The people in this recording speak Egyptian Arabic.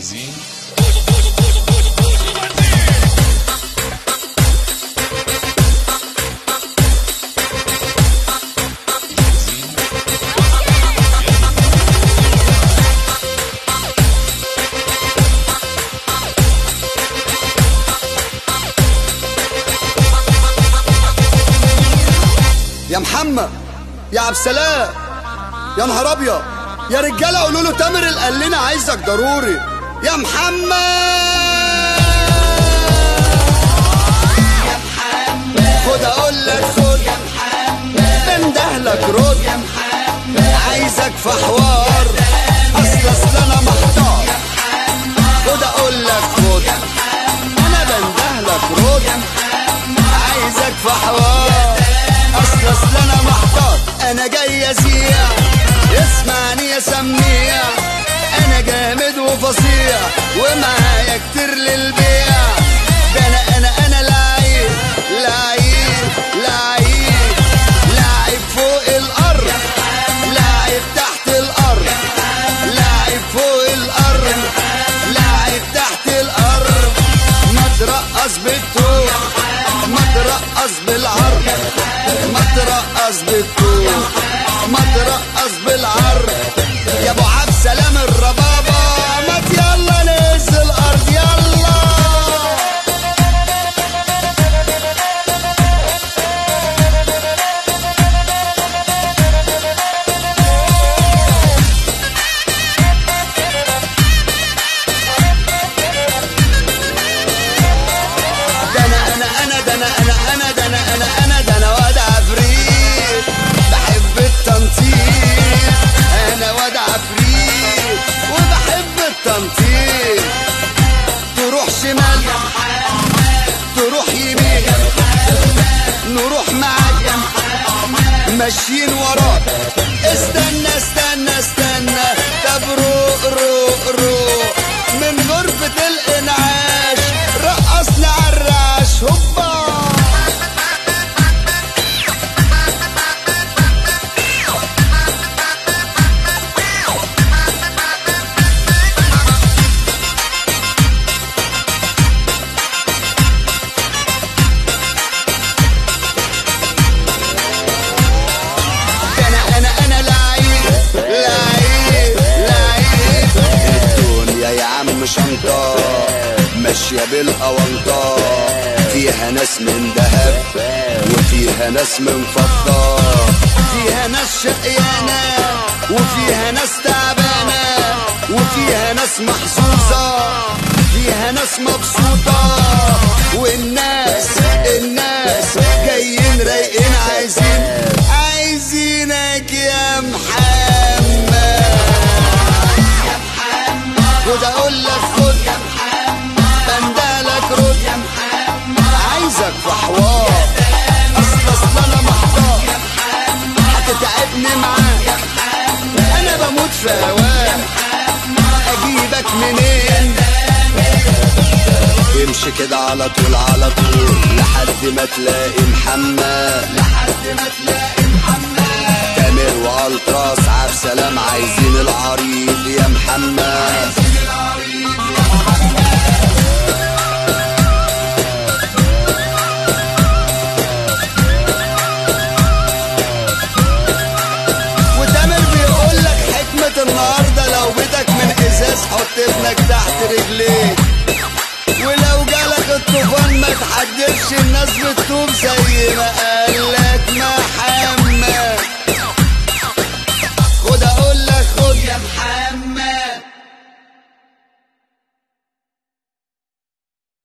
جاهزين جاهزين يا محمد يا عبد السلام يا نهار ابيض يا رجاله قولوا له تامر القلنا عايزك ضروري يا محمد خد اقول لك خد بنده لك رد عايزك في حوار اصل اصل انا محتار خد اقول لك خد انا بنده لك رد عايزك في حوار اصل اصل انا محتار انا جاي ازيع اسمعني يا سميع انا جامد وفظيع ومعايا كتير للبيع ده انا انا انا لعيب لعيب لعيب لعيب فوق الارض لعيب تحت الارض لعيب فوق الارض لعيب تحت الارض ما ترقص بالطول ما ترقص بالعرض ما ترقص بالطول ما ترقص بالعرض يا ابو عبد سلام الربابه ما يلا ننزل الارض يلا ده انا انا انا ده انا انا انا ده انا انا انا ده انا واد عفريت بحب التنطيط انا واد عفريت وبحب التنطيط تروح شمال تروح يمين نروح معاك ماشيين وراك استنى استنى استنى طب روق روق روق من غرفة الانعاش رقصنا عالرعش هوبا ده انا انا انا لعيب لعيب لعيب الدنيا يا عم شنطة ماشية بالأونطة فيها ناس من دهب وفيها ناس من فضة فيها ناس شقيانة وفيها ناس تعبانة وفيها ناس محظوظة فيها ناس مبسوطة والناس الناس جايين رايقين عايزين عايزينك يا محمد خد اقول لك خد بندالك رد عايزك في حوار اصل اصل انا محتار هتتعبني معاك انا بموت في هواك اجيبك منين امشي كده على طول على طول لحد ما تلاقي محمد لحد ما تلاقي محمد تامر والتراس عبد سلام عايزين العريض يا محمد وتامر بيقول لك حكمة النهاردة لو بدك من ازاز حط ابنك تحت رجليك ولو جالك الطوفان ما تحدفش الناس بتطوب زي ما قال